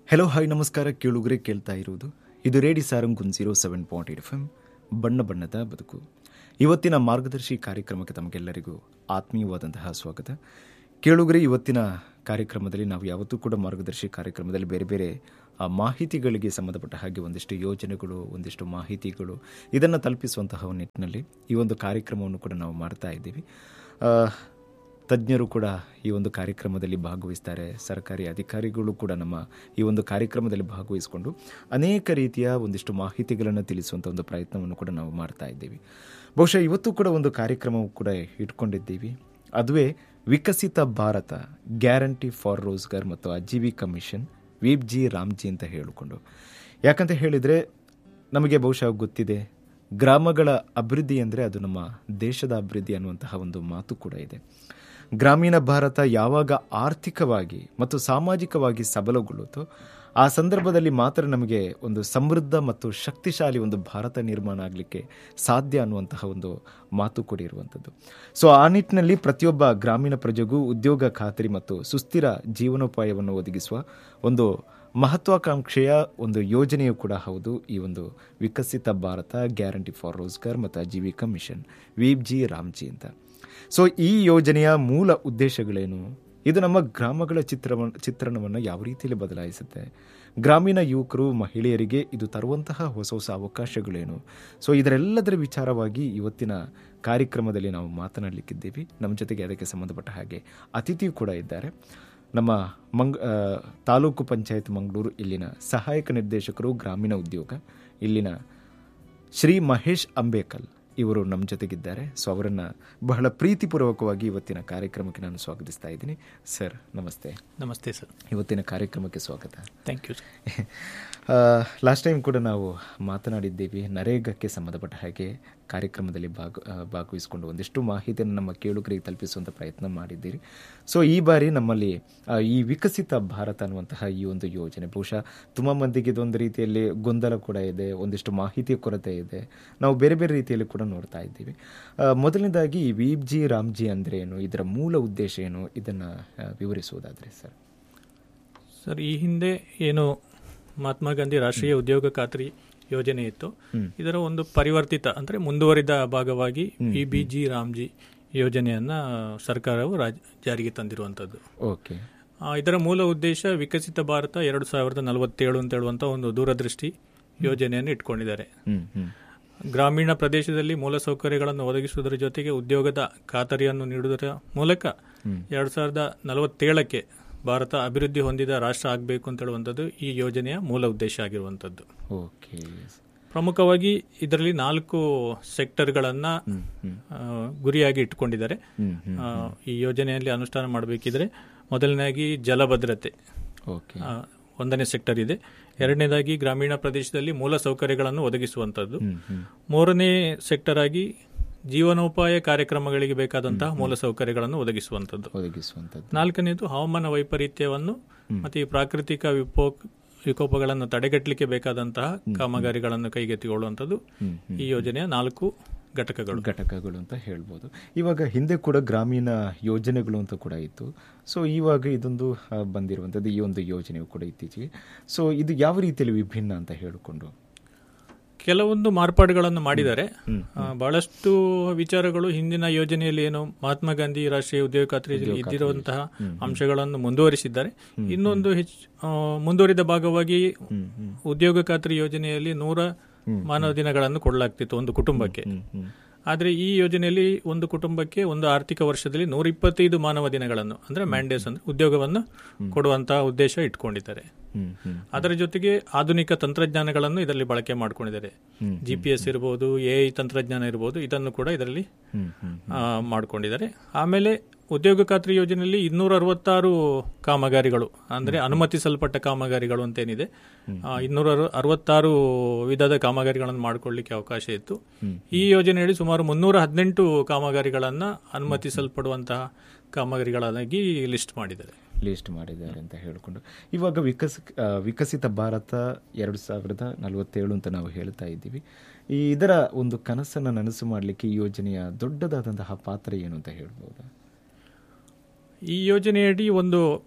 Hello hi ನಮಸ್ಕಾರ ಕೇಳುಗರೆ ಕೇಳ್ತಾ ಇರುವುದು ಇದು radio Sarang zero seven point eight F M ಬಣ್ಣ ಬಣ್ಣದ ಬದುಕು ಇವತ್ತಿನ ಮಾರ್ಗದರ್ಶಿ ಕಾರ್ಯಕ್ರಮಕ್ಕೆ ತಮಗೆಲ್ಲರಿಗೂ ಆತ್ಮೀಯವಾದಂತಹ ಸ್ವಾಗತ ಕೇಳುಗರೆ ಇವತ್ತಿನ ಕಾರ್ಯಕ್ರಮದಲ್ಲಿ ನಾವು ಯಾವತ್ತೂ ಕೂಡ ಮಾರ್ಗದರ್ಶಿ ಕಾರ್ಯಕ್ರಮದಲ್ಲಿ ಬೇರೆ ಬೇರೆ ಆ, ಮಾಹಿತಿಗಳಿಗೆ ಸಂಬಂಧಪಟ್ಟ ಹಾಗೆ ಒಂದಿಷ್ಟು ಯೋಜನೆಗಳು ಒಂದಿಷ್ಟು ಮಾಹಿತಿಗಳು ಇದನ್ನು ತಲುಪಿಸುವಂತಹ ನಿಟ್ಟಿನಲ್ಲಿ ಈ ಒಂದು ಕಾರ್ಯಕ್ರಮವನ್ನು ಕೂಡ ನಾವು ಮಾಡ್ತಾ ಇದ್ದೀವಿ ಆ, ತಜ್ಞರು ಕೂಡ ಈ ಒಂದು ಕಾರ್ಯಕ್ರಮದಲ್ಲಿ ಭಾಗವಹಿಸ್ತಾರೆ ಸರ್ಕಾರಿ ಅಧಿಕಾರಿಗಳು ಕೂಡ ನಮ್ಮ ಈ ಒಂದು ಕಾರ್ಯಕ್ರಮದಲ್ಲಿ ಭಾಗವಹಿಸಿಕೊಂಡು ಅನೇಕ ರೀತಿಯ ಒಂದಿಷ್ಟು ಮಾಹಿತಿಗಳನ್ನು ತಿಳಿಸುವಂಥ ಒಂದು ಪ್ರಯತ್ನವನ್ನು ಕೂಡ ನಾವು ಮಾಡ್ತಾ ಇದ್ದೀವಿ ಬಹುಶಃ ಇವತ್ತು ಕೂಡ ಒಂದು ಕಾರ್ಯಕ್ರಮವು ಕೂಡ ಇಟ್ಕೊಂಡಿದ್ದೀವಿ ಅದುವೇ ವಿಕಸಿತ ಭಾರತ ಗ್ಯಾರಂಟಿ ಫಾರ್ ರೋಜ್ಗಾರ್ ಮತ್ತು Ajeevika mission VB G Ramji ಅಂತ ಹೇಳಿಕೊಂಡು ಯಾಕಂತ ಹೇಳಿದರೆ ನಮಗೆ ಬಹುಶಃ ಗೊತ್ತಿದೆ ಗ್ರಾಮಗಳ ಅಭಿವೃದ್ಧಿ ಅಂದರೆ ಅದು ನಮ್ಮ ದೇಶದ ಅಭಿವೃದ್ಧಿ ಅನ್ನುವಂತಹ ಒಂದು ಮಾತು ಕೂಡ ಇದೆ ಗ್ರಾಮೀಣ ಭಾರತ ಯಾವಾಗ ಆರ್ಥಿಕವಾಗಿ ಮತ್ತು ಸಾಮಾಜಿಕವಾಗಿ ಸಬಲಗೊಳ್ಳುತ್ತೋ ಆ ಸಂದರ್ಭದಲ್ಲಿ ಮಾತ್ರ ನಮಗೆ ಒಂದು ಸಮೃದ್ಧ ಮತ್ತು ಶಕ್ತಿಶಾಲಿ ಒಂದು ಭಾರತ ನಿರ್ಮಾಣ ಆಗಲಿಕ್ಕೆ ಸಾಧ್ಯ ಅನ್ನುವಂತಹ ಒಂದು ಮಾತು ಕೂಡ ಇರುವಂಥದ್ದು ಸೊ ಆ ನಿಟ್ಟಿನಲ್ಲಿ ಪ್ರತಿಯೊಬ್ಬ ಗ್ರಾಮೀಣ ಪ್ರಜೆಗೂ ಉದ್ಯೋಗ ಖಾತರಿ ಮತ್ತು ಸುಸ್ಥಿರ ಜೀವನೋಪಾಯವನ್ನು ಒದಗಿಸುವ ಒಂದು ಮಹತ್ವಾಕಾಂಕ್ಷೆಯ ಒಂದು ಯೋಜನೆಯೂ ಕೂಡ ಹೌದು ಈ ಒಂದು ವಿಕಸಿತ ಭಾರತ ಗ್ಯಾರಂಟಿ ಫಾರ್ ರೋಜ್ಗಾರ್ ಮತ್ತು Ajeevika mission VB G Ramji ಅಂತ ಸೊ ಈ ಯೋಜನೆಯ ಮೂಲ ಉದ್ದೇಶಗಳೇನು ಇದು ನಮ್ಮ ಗ್ರಾಮಗಳ ಚಿತ್ರವ ಚಿತ್ರಣವನ್ನು ಯಾವ ರೀತಿಯಲ್ಲಿ ಬದಲಾಯಿಸುತ್ತೆ ಗ್ರಾಮೀಣ ಯುವಕರು ಮಹಿಳೆಯರಿಗೆ ಇದು ತರುವಂತಹ ಹೊಸ ಹೊಸ ಅವಕಾಶಗಳೇನು ಸೊ ಇದರೆಲ್ಲದರ ವಿಚಾರವಾಗಿ ಇವತ್ತಿನ ಕಾರ್ಯಕ್ರಮದಲ್ಲಿ ನಾವು ಮಾತನಾಡಲಿಕ್ಕಿದ್ದೀವಿ ನಮ್ಮ ಜೊತೆಗೆ ಅದಕ್ಕೆ ಸಂಬಂಧಪಟ್ಟ ಹಾಗೆ ಅತಿಥಿಯೂ ಕೂಡ ಇದ್ದಾರೆ ನಮ್ಮ ಮಂಗ್ ಆ, ತಾಲೂಕು ಪಂಚಾಯತ್ ಮಂಗಳೂರು ಇಲ್ಲಿನ ಸಹಾಯಕ ನಿರ್ದೇಶಕರು ಗ್ರಾಮೀಣ ಉದ್ಯೋಗ ಇಲ್ಲಿನ ಶ್ರೀ ಮಹೇಶ್ ಅಂಬೇಕಲ್ ಇವರು ನಮ್ಮ ಜೊತೆಗಿದ್ದಾರೆ ಸೊ ಅವರನ್ನು ಬಹಳ ಪ್ರೀತಿಪೂರ್ವಕವಾಗಿ ಇವತ್ತಿನ ಕಾರ್ಯಕ್ರಮಕ್ಕೆ ನಾನು ಸ್ವಾಗತಿಸ್ತಾ ಇದ್ದೀನಿ ಸರ್ ನಮಸ್ತೆ ನಮಸ್ತೆ ಸರ್ ಇವತ್ತಿನ ಕಾರ್ಯಕ್ರಮಕ್ಕೆ ಸ್ವಾಗತ ಥ್ಯಾಂಕ್ ಯು ಲಾಸ್ಟ್ ಟೈಮ್ ಕೂಡ ನಾವು ಮಾತನಾಡಿದ್ದೀವಿ ನರೇಗಾಕ್ಕೆ ಸಂಬಂಧಪಟ್ಟ ಹಾಗೆ ಕಾರ್ಯಕ್ರಮದಲ್ಲಿ ಭಾಗ ಆ, ಭಾಗವಹಿಸಿಕೊಂಡು ಒಂದಿಷ್ಟು ಮಾಹಿತಿಯನ್ನು ನಮ್ಮ ಕೇಳುಗರಿಗೆ ತಲುಪಿಸುವಂಥ ಪ್ರಯತ್ನ ಮಾಡಿದ್ದೀರಿ ಸೊ ಈ ಬಾರಿ ನಮ್ಮಲ್ಲಿ ಆ, ಈ ವಿಕಸಿತ ಭಾರತ ಅನ್ನುವಂತಹ ಈ ಒಂದು ಯೋಜನೆ ಬಹುಶಃ ತುಂಬ ಮಂದಿಗೆ ಇದೊಂದು ರೀತಿಯಲ್ಲಿ ಗೊಂದಲ ಕೂಡ ಇದೆ ಒಂದಿಷ್ಟು ಮಾಹಿತಿಯ ಕೊರತೆ ಇದೆ ನಾವು ಬೇರೆ ಬೇರೆ ರೀತಿಯಲ್ಲಿ ಕೂಡ ನೋಡ್ತಾ ಇದ್ದೀವಿ ಆ, ಮೊದಲನೇದಾಗಿ ಈ ವೀಪ್ ಜಿ ರಾಮ್ಜಿ ಅಂದರೆ ಏನು ಇದರ ಮೂಲ ಉದ್ದೇಶ ಏನು ಇದನ್ನು ವಿವರಿಸುವುದಾದರೆ ಸರ್ ಸರ್ ಈ ಹಿಂದೆ ಏನು ಮಹಾತ್ಮ ಗಾಂಧಿ ರಾಷ್ಟ್ರೀಯ ಉದ್ಯೋಗ ಖಾತ್ರಿ ಯೋಜನೆ ಇತ್ತು ಇದರ ಒಂದು ಪರಿವರ್ತಿತ ಅಂದರೆ ಮುಂದುವರಿದ ಭಾಗವಾಗಿ ಇ ಬಿ ಜಿ ರಾಮ್ಜಿ ಯೋಜನೆಯನ್ನ ಸರ್ಕಾರವು ರಾಜ್ ಜಾರಿಗೆ ತಂದಿರುವಂಥದ್ದು ಓಕೆ ಆ, ಇದರ ಮೂಲ ಉದ್ದೇಶ ವಿಕಸಿತ ಭಾರತ ಎರಡು ಸಾವಿರದ ನಲವತ್ತೇಳು ಅಂತ ಹೇಳುವಂಥ ಒಂದು ದೂರದೃಷ್ಟಿ ಯೋಜನೆಯನ್ನು ಇಟ್ಕೊಂಡಿದ್ದಾರೆ ಹ್ಞೂ ಹ್ಞೂ ಗ್ರಾಮೀಣ ಪ್ರದೇಶದಲ್ಲಿ ಮೂಲಸೌಕರ್ಯಗಳನ್ನು ಒದಗಿಸುವುದರ ಜೊತೆಗೆ ಉದ್ಯೋಗದ ಖಾತರಿಯನ್ನು ನೀಡುವುದರ ಮೂಲಕ ಎರಡು ಸಾವಿರದ ನಲವತ್ತೇಳಕ್ಕೆ ಭಾರತ ಅಭಿವೃದ್ಧಿ ಹೊಂದಿದ ರಾಷ್ಟ್ರ ಆಗಬೇಕು ಅಂತ ಹೇಳುವಂಥದ್ದು ಈ ಯೋಜನೆಯ ಮೂಲ ಉದ್ದೇಶ ಆಗಿರುವಂಥದ್ದು ಓಕೆ ಪ್ರಮುಖವಾಗಿ ಇದರಲ್ಲಿ ನಾಲ್ಕು ಸೆಕ್ಟರ್ಗಳನ್ನು ಗುರಿಯಾಗಿ ಇಟ್ಕೊಂಡಿದ್ದಾರೆ ಹ್ಮ್ ಆ, ಈ ಯೋಜನೆಯಲ್ಲಿ ಅನುಷ್ಠಾನ ಮಾಡಬೇಕಿದ್ರೆ ಮೊದಲನೇದಾಗಿ ಜಲಭದ್ರತೆ ಓಕೆ ಆ, ಒಂದನೇ ಸೆಕ್ಟರ್ ಇದೆ ಎರಡನೇದಾಗಿ ಗ್ರಾಮೀಣ ಪ್ರದೇಶದಲ್ಲಿ ಮೂಲ ಸೌಕರ್ಯಗಳನ್ನು ಒದಗಿಸುವಂಥದ್ದು ಮೂರನೇ ಸೆಕ್ಟರ್ ಆಗಿ ಜೀವನೋಪಾಯ ಕಾರ್ಯಕ್ರಮಗಳಿಗೆ ಬೇಕಾದಂತಹ ಮೂಲ ಸೌಕರ್ಯಗಳನ್ನು ಒದಗಿಸುವಂಥದ್ದು ಒದಗಿಸುವಂಥದ್ದು ನಾಲ್ಕನೇದು ಹವಾಮಾನ ವೈಪರೀತ್ಯವನ್ನು ಮತ್ತು ಈ ಪ್ರಾಕೃತಿಕ ವಿಪೋ ವಿಕೋಪಗಳನ್ನು ತಡೆಗಟ್ಟಲಿಕ್ಕೆ ಬೇಕಾದಂತಹ ಕಾಮಗಾರಿಗಳನ್ನು ಕೈಗೆತ್ತಿಕೊಳ್ಳುವಂಥದ್ದು ಈ ಯೋಜನೆಯ ನಾಲ್ಕು ಘಟಕಗಳು ಘಟಕಗಳು ಅಂತ ಹೇಳ್ಬೋದು ಇವಾಗ ಹಿಂದೆ ಕೂಡ ಗ್ರಾಮೀಣ ಯೋಜನೆಗಳು ಅಂತ ಕೂಡ ಇತ್ತು ಸೊ ಇವಾಗ ಇದೊಂದು ಆ, ಬಂದಿರುವಂಥದ್ದು ಈ ಒಂದು ಯೋಜನೆಯು ಕೂಡ ಇತ್ತೀಚೆಗೆ ಸೊ ಇದು ಯಾವ ರೀತಿಯಲ್ಲಿ ವಿಭಿನ್ನ ಅಂತ ಹೇಳಿಕೊಂಡು ಕೆಲವೊಂದು ಮಾರ್ಪಾಡುಗಳನ್ನು ಮಾಡಿದ್ದಾರೆ ಆ, ಬಹಳಷ್ಟು ವಿಚಾರಗಳು ಹಿಂದಿನ ಯೋಜನೆಯಲ್ಲಿ ಏನು ಮಹಾತ್ಮ ಗಾಂಧಿ ರಾಷ್ಟ್ರೀಯ ಉದ್ಯೋಗ ಖಾತ್ರಿಯಲ್ಲಿ ಇದ್ದಿರುವಂತಹ ಅಂಶಗಳನ್ನು ಮುಂದುವರಿಸಿದ್ದಾರೆ ಇನ್ನೊಂದು ಹೆಚ್ಚು ಆ, ಮುಂದುವರಿದ ಭಾಗವಾಗಿ ಉದ್ಯೋಗ ಖಾತ್ರಿ ಯೋಜನೆಯಲ್ಲಿ ನೂರ ಮಾನವ ದಿನಗಳನ್ನು ಕೊಡಲಾಗ್ತಿತ್ತು ಒಂದು ಕುಟುಂಬಕ್ಕೆ ಆದರೆ ಈ ಯೋಜನೆಯಲ್ಲಿ ಒಂದು ಕುಟುಂಬಕ್ಕೆ ಒಂದು ಆರ್ಥಿಕ ವರ್ಷದಲ್ಲಿ ನೂರ ಇಪ್ಪತ್ತೈದು ಮಾನವ ದಿನಗಳನ್ನು ಅಂದ್ರೆ ಮ್ಯಾಂಡೇಸ್ ಅಂದ್ರೆ ಉದ್ಯೋಗವನ್ನು ಕೊಡುವಂತಹ ಉದ್ದೇಶ ಇಟ್ಕೊಂಡಿದ್ದಾರೆ ಹ್ಮ್ ಹ್ಮ್ ಅದರ ಜೊತೆಗೆ ಆಧುನಿಕ ತಂತ್ರಜ್ಞಾನಗಳನ್ನು ಇದರಲ್ಲಿ ಬಳಕೆ ಮಾಡ್ಕೊಂಡಿದ್ದಾರೆ ಜಿ ಪಿ ಎಸ್ ಇರಬಹುದು ಎ ಐ ತಂತ್ರಜ್ಞಾನ ಇರಬಹುದು ಇದನ್ನು ಕೂಡ ಇದರಲ್ಲಿ ಹ್ಮ್ ಹ್ಮ್ ಆ, ಮಾಡ್ಕೊಂಡಿದ್ದಾರೆ ಆಮೇಲೆ ಉದ್ಯೋಗ ಖಾತ್ರಿ ಯೋಜನೆಯಲ್ಲಿ ಇನ್ನೂರ ಅರವತ್ತಾರು ಕಾಮಗಾರಿಗಳು ಅಂದ್ರೆ ಅನುಮತಿಸಲ್ಪಟ್ಟ ಕಾಮಗಾರಿಗಳು ಅಂತ ಏನಿದೆ ಆ, ಇನ್ನೂರ ಅರು- ಅರವತ್ತಾರು ವಿಧದ ಕಾಮಗಾರಿಗಳನ್ನು ಮಾಡಿಕೊಳ್ಳಿಕ್ಕೆ ಅವಕಾಶ ಇತ್ತು ಈ ಯೋಜನೆಯಲ್ಲಿ ಸುಮಾರು ಮುನ್ನೂರ ಹದಿನೆಂಟು ಕಾಮಗಾರಿಗಳನ್ನ ಅನುಮತಿಸಲ್ಪಡುವಂತಹ ಕಾಮಗಾರಿಗಳಾಗಿ ಲಿಸ್ಟ್ ಮಾಡಿದ್ದಾರೆ ಲಿಸ್ಟ್ ಮಾಡಿದ್ದಾರೆ ಅಂತ ಹೇಳಿಕೊಂಡು ಇವಾಗ ವಿಕಸ ಆ, ವಿಕಸಿತ ಭಾರತ ಎರಡು ಸಾವಿರದ ನಲವತ್ತೇಳು ಅಂತ ನಾವು ಹೇಳ್ತಾ ಇದ್ದೀವಿ ಈ ಇದರ ಒಂದು ಕನಸನ್ನು ನನಸು ಮಾಡಲಿಕ್ಕೆ ಈ ಯೋಜನೆಯ ದೊಡ್ಡದಾದಂತಹ ಪಾತ್ರ ಏನು ಅಂತ ಹೇಳ್ಬೋದಾ ಈ ಯೋಜನೆಯಡಿ ಒಂದು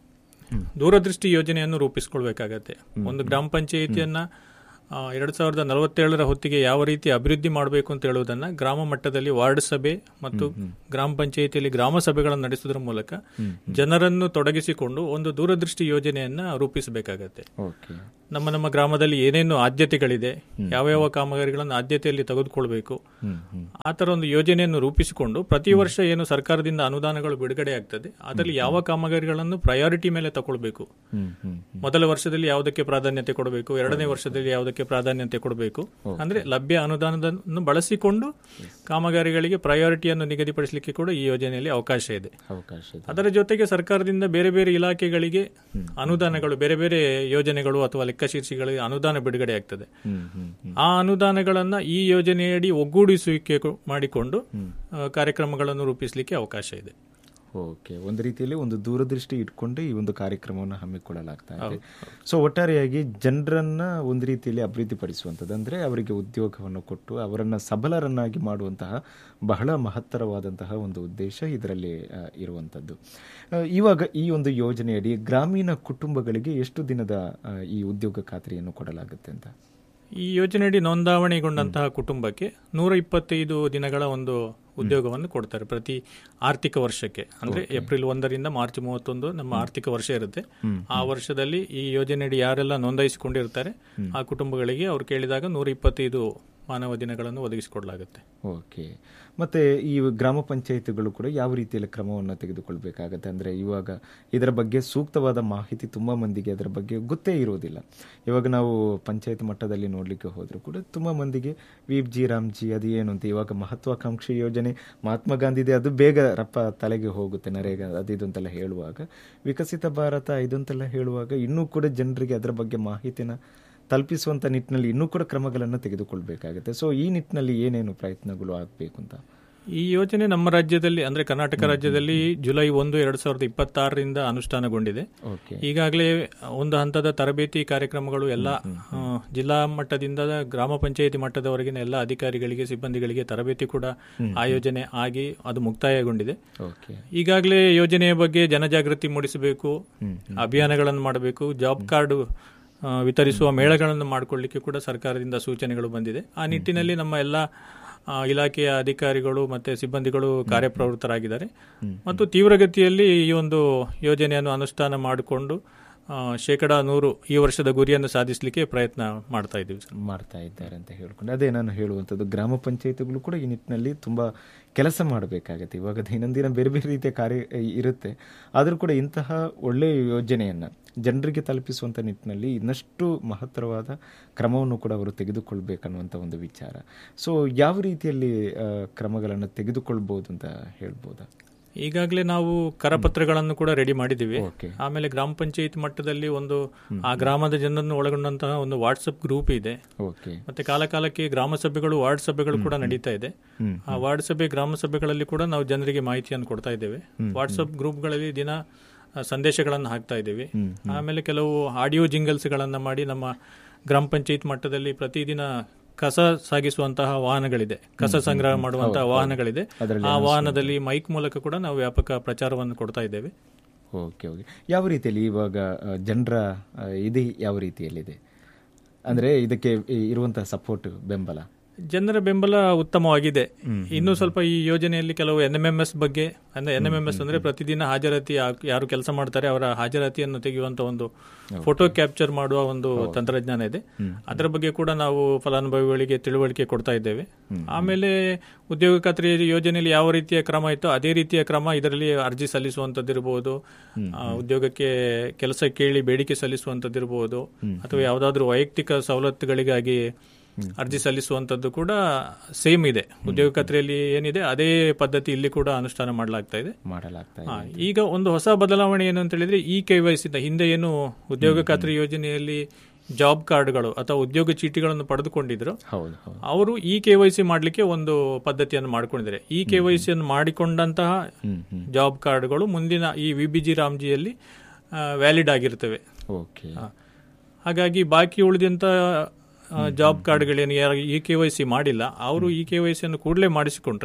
ದೂರದೃಷ್ಟಿ ಯೋಜನೆಯನ್ನು ರೂಪಿಸಿಕೊಳ್ಬೇಕಾಗತ್ತೆ ಒಂದು ಗ್ರಾಮ ಪಂಚಾಯಿತಿಯನ್ನ ಆ, ಎರಡ್ ಸಾವಿರದ ನಲವತ್ತೇಳರ ಹೊತ್ತಿಗೆ ಯಾವ ರೀತಿ ಅಭಿವೃದ್ಧಿ ಮಾಡಬೇಕು ಅಂತ ಹೇಳುವುದನ್ನ ಗ್ರಾಮ ಮಟ್ಟದಲ್ಲಿ ವಾರ್ಡ್ ಸಭೆ ಮತ್ತು ಗ್ರಾಮ ಪಂಚಾಯಿತಿಯಲ್ಲಿ ಗ್ರಾಮ ಸಭೆಗಳನ್ನು ನಡೆಸುವುದರ ಮೂಲಕ ಜನರನ್ನು ತೊಡಗಿಸಿಕೊಂಡು ಒಂದು ದೂರದೃಷ್ಟಿ ಯೋಜನೆಯನ್ನ ರೂಪಿಸಬೇಕಾಗತ್ತೆ ಓಕೆ ನಮ್ಮ ನಮ್ಮ ಗ್ರಾಮದಲ್ಲಿ ಏನೇನು ಆದ್ಯತೆಗಳಿದೆ ಯಾವ ಯಾವ ಕಾಮಗಾರಿಗಳನ್ನು ಆದ್ಯತೆಯಲ್ಲಿ ತೆಗೆದುಕೊಳ್ಬೇಕು ಹ್ಮ್ ಹ್ಮ್ ಆ ತರ ಒಂದು ಯೋಜನೆಯನ್ನು ರೂಪಿಸಿಕೊಂಡು ಪ್ರತಿ ವರ್ಷ ಏನು ಸರ್ಕಾರದಿಂದ ಅನುದಾನಗಳು ಬಿಡುಗಡೆ ಆಗ್ತದೆ ಅದರಲ್ಲಿ ಯಾವ ಕಾಮಗಾರಿಗಳನ್ನು ಪ್ರಯಾರಿಟಿ ಮೇಲೆ ತಗೊಳ್ಬೇಕು ಹ್ಮ್ ಹ್ಮ್ ಮೊದಲ ವರ್ಷದಲ್ಲಿ ಯಾವುದಕ್ಕೆ ಪ್ರಾಧಾನ್ಯತೆ ಕೊಡಬೇಕು ಎರಡನೇ ವರ್ಷದಲ್ಲಿ ಯಾವುದಕ್ಕೆ ಪ್ರಾಧಾನ್ಯತೆ ಕೊಡಬೇಕು ಅಂದ್ರೆ ಲಭ್ಯ ಅನುದಾನವನ್ನು ಬಳಸಿಕೊಂಡು ಕಾಮಗಾರಿಗಳಿಗೆ ಪ್ರಯಾರಿಟಿಯನ್ನು ನಿಗದಿಪಡಿಸಲಿಕ್ಕೆ ಕೂಡ ಈ ಯೋಜನೆಯಲ್ಲಿ ಅವಕಾಶ ಇದೆ ಅವಕಾಶ ಇದೆ ಅದರ ಜೊತೆಗೆ ಸರ್ಕಾರದಿಂದ ಬೇರೆ ಬೇರೆ ಇಲಾಖೆಗಳಿಗೆ ಅನುದಾನಗಳು ಬೇರೆ ಬೇರೆ ಯೋಜನೆಗಳು ಅಥವಾ ಲೆಕ್ಕಶೀರ್ಷಿಗಳಿಗೆ ಅನುದಾನ ಬಿಡುಗಡೆ ಆಗ್ತದೆ ಹ್ಮ್ ಹ್ಮ್ ಹ್ಮ್ ಆ ಅನುದಾನಗಳನ್ನ ಈ ಯೋಜನೆಯಡಿ ಒಗ್ಗೂಡಿಸುವಿಕೆ ಕೊ- ಮಾಡಿಕೊಂಡು ಆ, ಕಾರ್ಯಕ್ರಮಗಳನ್ನು ರೂಪಿಸಲಿಕ್ಕೆ ಅವಕಾಶ ಇದೆ ಓಕೆ ಒಂದು ರೀತಿಯಲ್ಲಿ ಒಂದು ದೂರದೃಷ್ಟಿ ಇಟ್ಕೊಂಡು ಈ ಒಂದು ಕಾರ್ಯಕ್ರಮವನ್ನು ಹಮ್ಮಿಕೊಳ್ಳಲಾಗ್ತಾ ಇದೆ ಸೊ ಒಟ್ಟಾರೆಯಾಗಿ ಜನರನ್ನ ಒಂದು ರೀತಿಯಲ್ಲಿ ಅಭಿವೃದ್ಧಿಪಡಿಸುವಂಥದ್ದು ಅಂದ್ರೆ ಅವರಿಗೆ ಉದ್ಯೋಗವನ್ನು ಕೊಟ್ಟು ಅವರನ್ನ ಸಬಲರನ್ನಾಗಿ ಮಾಡುವಂತಹ ಬಹಳ ಮಹತ್ತರವಾದಂತಹ ಒಂದು ಉದ್ದೇಶ ಇದರಲ್ಲಿ ಆ, ಇರುವಂಥದ್ದು ಆ, ಇವಾಗ ಈ ಒಂದು ಯೋಜನೆಯಡಿ ಗ್ರಾಮೀಣ ಕುಟುಂಬಗಳಿಗೆ ಎಷ್ಟು ದಿನದ ಆ, ಈ ಉದ್ಯೋಗ ಖಾತ್ರಿಯನ್ನು ಕೊಡಲಾಗುತ್ತೆ ಅಂತ ಈ ಯೋಜನೆಯಡಿ ನೋಂದಾವಣೆಗೊಂಡಂತಹ ಕುಟುಂಬಕ್ಕೆ ನೂರ ಇಪ್ಪತ್ತೈದು ದಿನಗಳ ಒಂದು ಉದ್ಯೋಗವನ್ನು ಕೊಡ್ತಾರೆ ಪ್ರತಿ ಆರ್ಥಿಕ ವರ್ಷಕ್ಕೆ ಅಂದ್ರೆ ಏಪ್ರಿಲ್ ಒಂದರಿಂದ ಮಾರ್ಚ್ ಮೂವತ್ತೊಂದು ನಮ್ಮ ಆರ್ಥಿಕ ವರ್ಷ ಇರುತ್ತೆ ಆ ವರ್ಷದಲ್ಲಿ ಈ ಯೋಜನೆಯಡಿ ಯಾರೆಲ್ಲ ನೋಂದಾಯಿಸಿಕೊಂಡಿರ್ತಾರೆ ಆ ಕುಟುಂಬಗಳಿಗೆ ಅವ್ರು ಕೇಳಿದಾಗ ನೂರ ಇಪ್ಪತ್ತೈದು ಮಾನವ ದಿನಗಳನ್ನು ಒದಗಿಸಿಕೊಡಲಾಗುತ್ತೆ ಓಕೆ ಮತ್ತೆ ಈ ಗ್ರಾಮ ಪಂಚಾಯಿತಿಗಳು ಕೂಡ ಯಾವ ರೀತಿಯಲ್ಲಿ ಕ್ರಮವನ್ನು ತೆಗೆದುಕೊಳ್ಬೇಕಾಗತ್ತೆ ಅಂದ್ರೆ ಇವಾಗ ಇದರ ಬಗ್ಗೆ ಸೂಕ್ತವಾದ ಮಾಹಿತಿ ತುಂಬಾ ಮಂದಿಗೆ ಅದರ ಬಗ್ಗೆ ಗೊತ್ತೇ ಇರೋದಿಲ್ಲ ಇವಾಗ ನಾವು ಪಂಚಾಯತ್ ಮಟ್ಟದಲ್ಲಿ ನೋಡ್ಲಿಕ್ಕೆ ಹೋದ್ರು ಕೂಡ ತುಂಬಾ ಮಂದಿಗೆ ವೀಪ್ ಜಿ ರಾಮ್ ಜಿ ಅದು ಏನು ಅಂತ ಇವಾಗ ಮಹತ್ವಾಕಾಂಕ್ಷಿ ಯೋಜನೆ ಮಹಾತ್ಮ ಗಾಂಧಿದೆ ಅದು ಬೇಗ ರಪ್ಪ ತಲೆಗೆ ಹೋಗುತ್ತೆ ನರೇಗಾ ಅದು ಇದು ಅಂತೆಲ್ಲ ಹೇಳುವಾಗ ವಿಕಸಿತ ಭಾರತ ಇದು ಅಂತೆಲ್ಲ ಹೇಳುವಾಗ ಇನ್ನೂ ಕೂಡ ಜನರಿಗೆ ಅದರ ಬಗ್ಗೆ ಮಾಹಿತಿನ ತಲುಪಿಸುವಂತ ನಿಟ್ಟಿನಲ್ಲಿ ಇನ್ನೂ ಕೂಡ ಕ್ರಮಗಳನ್ನು ತೆಗೆದುಕೊಳ್ಬೇಕಾಗುತ್ತೆ ಸೊ ಈ ನಿಟ್ಟಿನಲ್ಲಿ ಏನೇನು ಪ್ರಯತ್ನಗಳು ಆಗಬೇಕು ಅಂತ ಈ ಯೋಜನೆ ನಮ್ಮ ರಾಜ್ಯದಲ್ಲಿ ಅಂದ್ರೆ ಕರ್ನಾಟಕ ರಾಜ್ಯದಲ್ಲಿ ಜುಲೈ ಒಂದು ಎರಡ್ ಸಾವಿರದ ಇಪ್ಪತ್ತಾರರಿಂದ ಅನುಷ್ಠಾನಗೊಂಡಿದೆ ಓಕೆ ಈಗಾಗಲೇ ಒಂದು ಹಂತದ ತರಬೇತಿ ಕಾರ್ಯಕ್ರಮಗಳು ಎಲ್ಲ ಆ, ಜಿಲ್ಲಾ ಮಟ್ಟದಿಂದ ಗ್ರಾಮ ಪಂಚಾಯಿತಿ ಮಟ್ಟದವರೆಗಿನ ಎಲ್ಲ ಅಧಿಕಾರಿಗಳಿಗೆ ಸಿಬ್ಬಂದಿಗಳಿಗೆ ತರಬೇತಿ ಕೂಡ ಆಯೋಜನೆ ಆಗಿ ಅದು ಮುಕ್ತಾಯಗೊಂಡಿದೆ ಓಕೆ ಈಗಾಗಲೇ ಯೋಜನೆಯ ಬಗ್ಗೆ ಜನಜಾಗೃತಿ ಮೂಡಿಸಬೇಕು ಅಭಿಯಾನಗಳನ್ನು ಮಾಡಬೇಕು ಜಾಬ್ ಕಾರ್ಡ್ ಆ, ವಿತರಿಸುವ ಮೇಳಗಳನ್ನು ಮಾಡಿಕೊಳ್ಳಿಕ್ಕೆ ಕೂಡ ಸರ್ಕಾರದಿಂದ ಸೂಚನೆಗಳು ಬಂದಿದೆ ಆ ನಿಟ್ಟಿನಲ್ಲಿ ನಮ್ಮ ಎಲ್ಲ ಆ, ಇಲಾಖೆಯ ಅಧಿಕಾರಿಗಳು ಮತ್ತೆ ಸಿಬ್ಬಂದಿಗಳು ಕಾರ್ಯಪ್ರವೃತ್ತರಾಗಿದ್ದಾರೆ ಮತ್ತು ತೀವ್ರಗತಿಯಲ್ಲಿ ಈ ಒಂದು ಯೋಜನೆಯನ್ನು ಅನುಷ್ಠಾನ ಮಾಡಿಕೊಂಡು ಆ, ಶೇಕಡಾ ನೂರು ಈ ವರ್ಷದ ಗುರಿಯನ್ನು ಸಾಧಿಸಲಿಕ್ಕೆ ಪ್ರಯತ್ನ ಮಾಡ್ತಾ ಇದ್ದೀವಿ ಸರ್ ಮಾಡ್ತಾ ಇದ್ದಾರೆ ಅಂತ ಹೇಳ್ಕೊಂಡು ಅದೇ ನಾನು ಹೇಳುವಂಥದ್ದು ಗ್ರಾಮ ಪಂಚಾಯತಿಗಳು ಕೂಡ ಈ ನಿಟ್ಟಿನಲ್ಲಿ ತುಂಬಾ ಕೆಲಸ ಮಾಡಬೇಕಾಗತ್ತೆ ಇವಾಗ ದೈನಂದಿನ ಬೇರೆ ಬೇರೆ ರೀತಿಯ ಕಾರ್ಯ ಇರುತ್ತೆ ಆದರೂ ಕೂಡ ಇಂತಹ ಒಳ್ಳೆಯ ಯೋಜನೆಯನ್ನ ಜನರಿಗೆ ತಲುಪಿಸುವಂತ ನಿಟ್ಟಿನಲ್ಲಿ ಇನ್ನಷ್ಟು ಮಹತ್ತರವಾದ ಕ್ರಮವನ್ನು ಕೂಡ ಅವರು ತೆಗೆದುಕೊಳ್ಬೇಕನ್ನುವಂಥ ಒಂದು ವಿಚಾರ ಸೊ ಯಾವ ರೀತಿಯಲ್ಲಿ ಆ, ಕ್ರಮಗಳನ್ನು ತೆಗೆದುಕೊಳ್ಬಹುದು ಅಂತ ಹೇಳ್ಬೋದಾ ಈಗಾಗಲೇ ನಾವು ಕರಪತ್ರಗಳನ್ನು ಕೂಡ ರೆಡಿ ಮಾಡಿದ್ದೀವಿ ಓಕೆ ಆಮೇಲೆ ಗ್ರಾಮ ಪಂಚಾಯತ್ ಮಟ್ಟದಲ್ಲಿ ಒಂದು ಆ ಗ್ರಾಮದ ಜನರನ್ನು ಒಳಗೊಂಡಂತಹ ಒಂದು ವಾಟ್ಸಪ್ ಗ್ರೂಪ್ ಇದೆ ಓಕೆ ಮತ್ತೆ ಕಾಲ ಕಾಲಕ್ಕೆ ಗ್ರಾಮ ಸಭೆಗಳು ವಾರ್ಡ್ ಸಭೆಗಳು ಕೂಡ ನಡೀತಾ ಇದೆ ಹ್ಮ್. ಆ ವಾರ್ಡ್ ಸಭೆ ಗ್ರಾಮ ಸಭೆಗಳಲ್ಲಿ ಕೂಡ ನಾವು ಜನರಿಗೆ ಮಾಹಿತಿಯನ್ನು ಕೊಡ್ತಾ ಇದ್ದೇವೆ ವಾಟ್ಸಪ್ ಗ್ರೂಪ್ಗಳಲ್ಲಿ ದಿನ ಆ, ಸಂದೇಶಗಳನ್ನು ಹಾಕ್ತಾ ಇದ್ದೀವಿ ಆಮೇಲೆ ಕೆಲವು ಆಡಿಯೋ ಜಿಂಗಲ್ಸ್ಗಳನ್ನ ಮಾಡಿ ನಮ್ಮ ಗ್ರಾಮ ಪಂಚಾಯತ್ ಮಟ್ಟದಲ್ಲಿ ಪ್ರತಿದಿನ ಕಸ ಸಾಗಿಸುವಂತಹ ವಾಹನಗಳಿದೆ ಕಸ ಸಂಗ್ರಹ ಮಾಡುವಂತಹ ವಾಹನಗಳಿದೆ ಆ ವಾಹನದಲ್ಲಿ ಮೈಕ್ ಮೂಲಕ ಕೂಡ ನಾವು ವ್ಯಾಪಕ ಪ್ರಚಾರವನ್ನು ಕೊಡ್ತಾ ಇದ್ದೇವೆ ಓಕೆ ಓಕೆ ಯಾವ ರೀತಿಯಲ್ಲಿ ಇವಾಗ ಆ, ಜನರ ಆ, ಇದು ಯಾವ ರೀತಿಯಲ್ಲಿದೆ ಅಂದ್ರೆ ಇದಕ್ಕೆ ಈ- ಇರುವಂತಹ ಸಪೋರ್ಟ್ ಬೆಂಬಲ ಜನರ ಬೆಂಬಲ ಉತ್ತಮವಾಗಿದೆ ಇನ್ನು ಸ್ವಲ್ಪ ಈ ಯೋಜನೆಯಲ್ಲಿ ಕೆಲವು ಎನ್ ಎಂ ಎಂ ಎಸ್ ಬಗ್ಗೆ ಅಂದ್ರೆ ಎನ್ ಎಂ ಎಂ ಎಸ್ ಅಂದ್ರೆ ಪ್ರತಿದಿನ ಹಾಜರಾತಿ ಯಾ- ಯಾರು ಕೆಲಸ ಮಾಡ್ತಾರೆ ಅವರ ಹಾಜರಾತಿಯನ್ನು ತೆಗೆಯುವಂತ ಒಂದು ಫೋಟೋ ಕ್ಯಾಪ್ಚರ್ ಮಾಡುವ ಒಂದು ತಂತ್ರಜ್ಞಾನ ಇದೆ ಅದರ ಬಗ್ಗೆ ಕೂಡ ನಾವು ಫಲಾನುಭವಿಗಳಿಗೆ ತಿಳುವಳಿಕೆ ಕೊಡ್ತಾ ಇದ್ದೇವೆ ಆಮೇಲೆ ಉದ್ಯೋಗ ಖಾತ್ರಿ ಯೋಜನೆಯಲ್ಲಿ ಯಾವ ರೀತಿಯ ಕ್ರಮ ಇತ್ತೋ ಅದೇ ರೀತಿಯ ಕ್ರಮ ಇದರಲ್ಲಿ ಅರ್ಜಿ ಸಲ್ಲಿಸುವಂತದ್ದಿರಬಹುದು ಆ, ಉದ್ಯೋಗಕ್ಕೆ ಕೆಲಸ ಕೇಳಿ ಬೇಡಿಕೆ ಸಲ್ಲಿಸುವಂತದ್ದಿರಬಹುದು ಅಥವಾ ಯಾವುದಾದ್ರೂ ವೈಯಕ್ತಿಕ ಸವಲತ್ತುಗಳಿಗಾಗಿ ಅರ್ಜಿ ಸಲ್ಲಿಸುವಂತದ್ದು ಕೂಡ ಸೇಮ್ ಇದೆ ಉದ್ಯೋಗ ಖಾತ್ರಿಯಲ್ಲಿ ಏನಿದೆ ಅದೇ ಪದ್ಧತಿ ಇಲ್ಲಿ ಕೂಡ ಅನುಷ್ಠಾನ ಮಾಡಲಾಗ್ತಾ ಇದೆ ಮಾಡಲಾಗ್ತಾ ಹಾ, ಇದೆ ಈಗ ಒಂದು ಹೊಸ ಬದಲಾವಣೆ ಏನು ಅಂತ ಹೇಳಿದ್ರೆ ಈ ಕೆ ವೈ ಹಿಂದೆ ಏನು ಉದ್ಯೋಗ ಖಾತ್ರಿ ಯೋಜನೆಯಲ್ಲಿ ಜಾಬ್ ಕಾರ್ಡ್ಗಳು ಅಥವಾ ಉದ್ಯೋಗ ಚೀಟಿಗಳನ್ನು ಪಡೆದುಕೊಂಡಿದ್ರು ಹೌದು ಹೌದು ಅವರು ಈ ಕೆ ವೈ ಸಿ ಮಾಡಲಿಕ್ಕೆ ಒಂದು ಪದ್ಧತಿಯನ್ನು ಮಾಡಿಕೊಂಡಿದ್ದಾರೆ ಈ ಕೆ ವೈ ಸಿಯನ್ನು ಮಾಡಿಕೊಂಡಂತಹ ಹ್ಮ್ ಹ್ಮ್ ಜಾಬ್ ಕಾರ್ಡ್ಗಳು ಮುಂದಿನ ಈ ವಿ ಬಿ ಜಿ ರಾಮ್ಜಿಯಲ್ಲಿ ವ್ಯಾಲಿಡ್ ಆಗಿರ್ತವೆ ಓಕೆ ಹಾ. ಹಾಗಾಗಿ ಬಾಕಿ ಉಳಿದಂತ ಜಾಬ್ ಕಾರ್ಡ್ಗಳೇನು ಯಾರು ಇ ಕೆ ವೈ ಸಿ ಮಾಡಿಲ್ಲ ಅವರು ಇ ಕೆ ವೈ ಸಿಯನ್ನು ಕೂಡಲೇ ಮಾಡಿಸಿಕೊಂಡ್ರೆ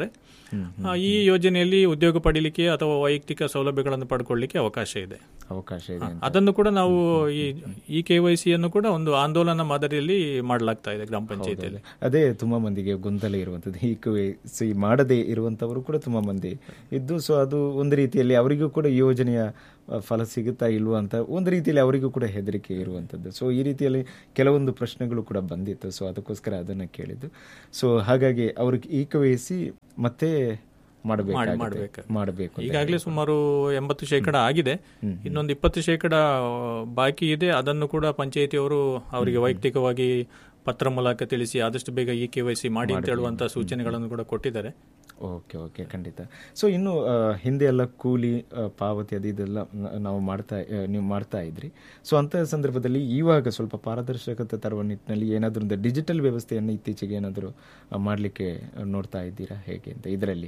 ಆ, ಈ ಯೋಜನೆಯಲ್ಲಿ ಉದ್ಯೋಗ ಪಡೀಲಿಕ್ಕೆ ಅಥವಾ ವೈಯಕ್ತಿಕ ಸೌಲಭ್ಯಗಳನ್ನು ಪಡ್ಕೊಳ್ಳಿಕ್ಕೆ ಅವಕಾಶ ಇದೆ ಅವಕಾಶ ಇದೆ ಅಂತ. ಅದನ್ನು ಕೂಡ ನಾವು ಈ ಈ ಕೆ ವೈ ಸಿಯನ್ನು ಕೂಡ ಒಂದು ಆಂದೋಲನ ಮಾದರಿಯಲ್ಲಿ ಮಾಡಲಾಗ್ತಾ ಇದೆ ಗ್ರಾಮ ಪಂಚಾಯತಿಯಲ್ಲಿ ಅದೇ ತುಂಬಾ ಮಂದಿಗೆ ಗೊಂದಲ ಇರುವಂತದ್ದು ಈ ಸಿ ಮಾಡದೇ ಇರುವಂತವರು ಕೂಡ ತುಂಬಾ ಮಂದಿ ಇದ್ದು ಸೊ ಅದು ಒಂದು ರೀತಿಯಲ್ಲಿ ಅವರಿಗೂ ಕೂಡ ಈ ಯೋಜನೆಯ ಆ, ಫಲ ಸಿಗುತ್ತಾ ಇಲ್ವಾ ಅಂತ ಒಂದು ರೀತಿಯಲ್ಲಿ ಅವರಿಗೂ ಕೂಡ ಹೆದರಿಕೆ ಇರುವಂತದ್ದು ಸೊ ಈ ರೀತಿಯಲ್ಲಿ ಕೆಲವೊಂದು ಪ್ರಶ್ನೆಗಳು ಕೂಡ ಬಂದಿತ್ತು ಸೊ ಅದಕ್ಕೋಸ್ಕರ ಅದನ್ನ ಕೇಳಿದ್ದು ಸೊ ಹಾಗಾಗಿ ಅವ್ರಿಗೆ ಈಕವಹಿಸಿ ಮತ್ತೆ ಮಾಡಬೇಕು ಮಾಡ್ಬೇಕು. ಮಾಡಬೇಕು ಅಂತ ಈಗಾಗಲೇ ಸುಮಾರು ಎಂಬತ್ತು ಶೇಕಡ ಆಗಿದೆ ಇನ್ನೊಂದು ಇಪ್ಪತ್ತು ಶೇಕಡ ಬಾಕಿ ಇದೆ ಅದನ್ನು ಕೂಡ ಪಂಚಾಯತಿಯವರು ಅವರಿಗೆ ವೈಯಕ್ತಿಕವಾಗಿ ಪತ್ರ ಮೂಲಕ ತಿಳಿಸಿ ಆದಷ್ಟು ಬೇಗ ಇ ಕೆ ವೈ ಸಿ ಮಾಡಿ ಅಂತ ಹೇಳುವಂತ ಸೂಚನೆಗಳನ್ನು ಕೂಡ ಕೊಟ್ಟಿದ್ದಾರೆ ಓಕೆ ಓಕೆ ಖಂಡಿತ ಸೊ ಇನ್ನು ಆ, ಹಿಂದೆ ಎಲ್ಲ ಕೂಲಿ ಆ, ಪಾವತಿ ಅದು ಇದೆಲ್ಲ ನ- ನಾವು ಮಾಡ್ತಾ ಆ, ನೀವು ಮಾಡ್ತಾ ಇದ್ರಿ ಸೊ ಅಂತಹ ಸಂದರ್ಭದಲ್ಲಿ ಇವಾಗ ಸ್ವಲ್ಪ ಪಾರದರ್ಶಕತೆ ತರುವ ನಿಟ್ಟಿನಲ್ಲಿ ಏನಾದರೂ ಒಂದು ಡಿಜಿಟಲ್ ವ್ಯವಸ್ಥೆಯನ್ನು ಇತ್ತೀಚೆಗೆ ಏನಾದರೂ ಮಾಡಲಿಕ್ಕೆ ನೋಡ್ತಾ ಇದ್ದೀರಾ ಹೇಗೆ ಅಂತ ಇದರಲ್ಲಿ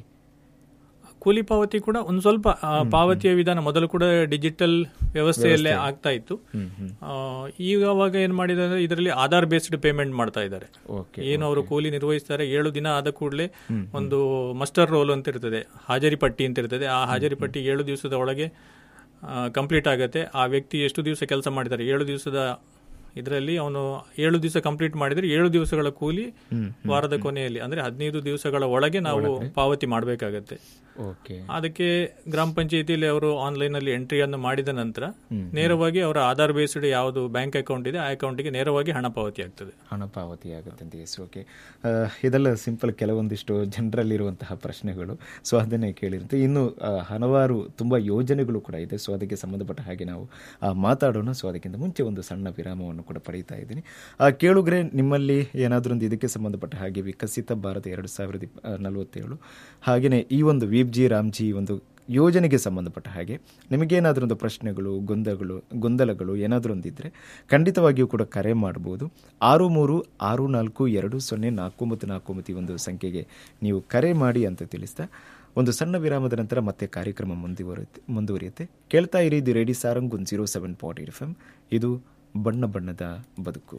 ಕೂಲಿ ಪಾವತಿ ಕೂಡ ಒಂದು ಸ್ವಲ್ಪ ಆ, ಪಾವತಿಯ ವಿಧಾನ ಮೊದಲು ಕೂಡ ಡಿಜಿಟಲ್ ವ್ಯವಸ್ಥೆಯಲ್ಲೇ ಆಗ್ತಾ ಇತ್ತು ಆ, ಈಗ ಅವಾಗ ಏನ್ ಮಾಡಿದ್ದಾರೆ ಇದರಲ್ಲಿ ಆಧಾರ್ ಬೇಸ್ಡ್ ಪೇಮೆಂಟ್ ಮಾಡ್ತಾ ಇದ್ದಾರೆ ಓಕೆ ಏನು ಅವರು ಕೂಲಿ ನಿರ್ವಹಿಸ್ತಾರೆ ಏಳು ದಿನ ಆದ ಕೂಡಲೇ ಒಂದು ಮಸ್ಟರ್ ರೋಲ್ ಅಂತ ಇರ್ತದೆ ಹಾಜರಿ ಪಟ್ಟಿ ಅಂತ ಇರ್ತದೆ ಆ ಹಾಜರಿ ಪಟ್ಟಿ ಏಳು ದಿವಸದ ಒಳಗೆ ಕಂಪ್ಲೀಟ್ ಆಗುತ್ತೆ ಆ ವ್ಯಕ್ತಿ ಎಷ್ಟು ದಿವಸ ಕೆಲಸ ಮಾಡಿದ್ದಾರೆ ಏಳು ದಿವಸದ ಇದರಲ್ಲಿ ಅವನು ಏಳು ದಿವಸ ಕಂಪ್ಲೀಟ್ ಮಾಡಿದ್ರೆ ಏಳು ದಿವಸಗಳ ಕೂಲಿ ವಾರದ ಕೊನೆಯಲ್ಲಿ ಅಂದ್ರೆ ಹದಿನೈದು ದಿವಸಗಳ ಒಳಗೆ ನಾವು ಪಾವತಿ ಮಾಡಬೇಕಾಗತ್ತೆ ಓಕೆ ಅದಕ್ಕೆ ಗ್ರಾಮ ಪಂಚಾಯತಿಯಲ್ಲಿ ಅವರು ಆನ್ಲೈನ್ ಅಲ್ಲಿ ಎಂಟ್ರಿಯನ್ನು ಮಾಡಿದ ನಂತರ ನೇರವಾಗಿ ಅವರ ಆಧಾರ್ ಬೇಸ್ಡ್ ಯಾವುದು ಬ್ಯಾಂಕ್ ಅಕೌಂಟ್ ಇದೆ ಆ ಅಕೌಂಟ್ಗೆ ನೇರವಾಗಿ ಹಣ ಪಾವತಿ ಆಗ್ತದೆ ಹಣ ಪಾವತಿ ಆಗುತ್ತೆ ಅಂತ ಎಸ್ ಓಕೆ ಇದೆಲ್ಲ ಸಿಂಪಲ್ ಕೆಲವೊಂದಿಷ್ಟು ಜನರಲ್ಲಿರುವಂತಹ ಪ್ರಶ್ನೆಗಳು ಸೊ ಅದನ್ನೇ ಕೇಳಿರುತ್ತೆ ಇನ್ನು ಆ, ಹಲವಾರು ತುಂಬ ಯೋಜನೆಗಳು ಕೂಡ ಇದೆ ಸೊ ಅದಕ್ಕೆ ಸಂಬಂಧಪಟ್ಟ ಹಾಗೆ ನಾವು ಆ, ಮಾತಾಡೋಣ ಸೊ ಅದಕ್ಕಿಂತ ಮುಂಚೆ ಒಂದು ಸಣ್ಣ ವಿರಾಮವನ್ನು ಕೂಡ ಪಡೀತಾ ಇದ್ದೀನಿ ಆ, ಕೇಳುಗ್ರೆ ನಿಮ್ಮಲ್ಲಿ ಏನಾದರೂ ಒಂದು ಇದಕ್ಕೆ ಸಂಬಂಧಪಟ್ಟ ಹಾಗೆ ವಿಕಸಿತ ಭಾರತ ಎರಡು ಸಾವಿರದ ಇಪ್ಪ- ಆ, ನಲವತ್ತೇಳು ಹಾಗೆಯೇ ಈ ಒಂದು ವೀಪ್ ಜಿ ರಾಮ್ಜಿ ಒಂದು ಯೋಜನೆಗೆ ಸಂಬಂಧಪಟ್ಟ ಹಾಗೆ ನಿಮಗೇನಾದರೂ ಒಂದು ಪ್ರಶ್ನೆಗಳು ಗೊಂದಲಗಳು ಗೊಂದಲಗಳು ಏನಾದರೂ ಒಂದಿದ್ರೆ ಖಂಡಿತವಾಗಿಯೂ ಕೂಡ ಕರೆ ಮಾಡಬಹುದು ಆರು ಮೂರು ಆರು ನಾಲ್ಕು ಎರಡು ಸೊನ್ನೆ ನಾಲ್ಕು ಒಂಬತ್ತು ನಾಲ್ಕು ಒಂಬತ್ತು ಈ ಒಂದು ಸಂಖ್ಯೆಗೆ ನೀವು ಕರೆ ಮಾಡಿ ಅಂತ ತಿಳಿಸ್ತಾ ಒಂದು ಸಣ್ಣ ವಿರಾಮದ ನಂತರ ಮತ್ತೆ ಕಾರ್ಯಕ್ರಮ ಮುಂದುವರಿಯುತ್ತೆ ಮುಂದುವರಿಯುತ್ತೆ ಕೇಳ್ತಾ ಇರಿ ಇದು ರೇಡಿ ಸಾರಂಗ್ ಒಂದು zero seven point eight F M ಇದು ಬಣ್ಣ ಬಣ್ಣದ ಬದುಕು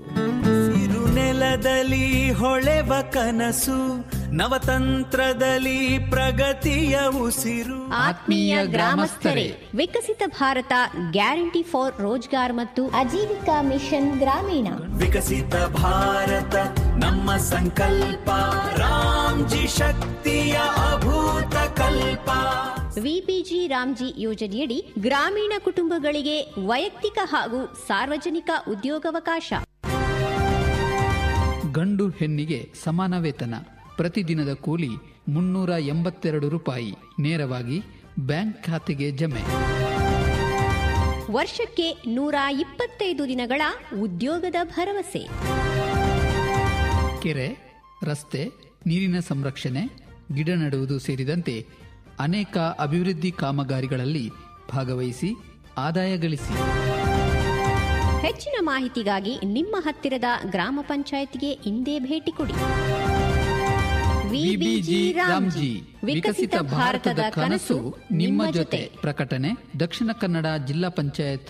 ಸಿರುನೆಲದಲ್ಲಿ ಹೊಳೆವ ಕನಸು ನವತಂತ್ರದಲ್ಲಿ ಪ್ರಗತಿಯ ಉಸಿರು ಆತ್ಮೀಯ ಗ್ರಾಮಸ್ಥರೇ ವಿಕಸಿತ ಭಾರತ ಗ್ಯಾರಂಟಿ ಫಾರ್ ರೋಜ್ಗಾರ್ ಮತ್ತು ಆಜೀವಿಕಾ ಮಿಷನ್ ಗ್ರಾಮೀಣ ವಿಕಸಿತ ಭಾರತ ನಮ್ಮ ಸಂಕಲ್ಪ ರಾಮ್ಜಿ ಶಕ್ತಿಯ ಅಭೂತ ಕಲ್ಪ ವಿಬಿಜಿ ರಾಮ್ಜಿ ಯೋಜನೆಯಡಿ ಗ್ರಾಮೀಣ ಕುಟುಂಬಗಳಿಗೆ ವೈಯಕ್ತಿಕ ಹಾಗೂ ಸಾರ್ವಜನಿಕ ಉದ್ಯೋಗಾವಕಾಶ ಗಂಡು ಹೆಣ್ಣಿಗೆ ಸಮಾನ ವೇತನ ಪ್ರತಿದಿನದ ಕೂಲಿ ಮುನ್ನೂರ ಎಂಬತ್ತೆರಡು ರೂಪಾಯಿ ನೇರವಾಗಿ ಬ್ಯಾಂಕ್ ಖಾತೆಗೆ ಜಮೆ ವರ್ಷಕ್ಕೆ ನೂರ ಇಪ್ಪತ್ತೈದು ದಿನಗಳ ಉದ್ಯೋಗದ ಭರವಸೆ ಕೆರೆ ರಸ್ತೆ ನೀರಿನ ಸಂರಕ್ಷಣೆ ಗಿಡ ನೆಡುವುದು ಸೇರಿದಂತೆ ಅನೇಕ ಅಭಿವೃದ್ಧಿ ಕಾಮಗಾರಿಗಳಲ್ಲಿ ಭಾಗವಹಿಸಿ ಆದಾಯ ಗಳಿಸಿ ಹೆಚ್ಚಿನ ಮಾಹಿತಿಗಾಗಿ ನಿಮ್ಮ ಹತ್ತಿರದ ಗ್ರಾಮ ಪಂಚಾಯತ್ಗೆ ಇಂದೇ ಭೇಟಿ ಕೊಡಿ ವಿಬಿಜಿ ರಾಮ್ಜಿ ವಿಕಸಿತ ಭಾರತದ ಕನಸು ನಿಮ್ಮ ಜೊತೆ ಪ್ರಕಟಣೆ ದಕ್ಷಿಣ ಕನ್ನಡ ಜಿಲ್ಲಾ ಪಂಚಾಯತ್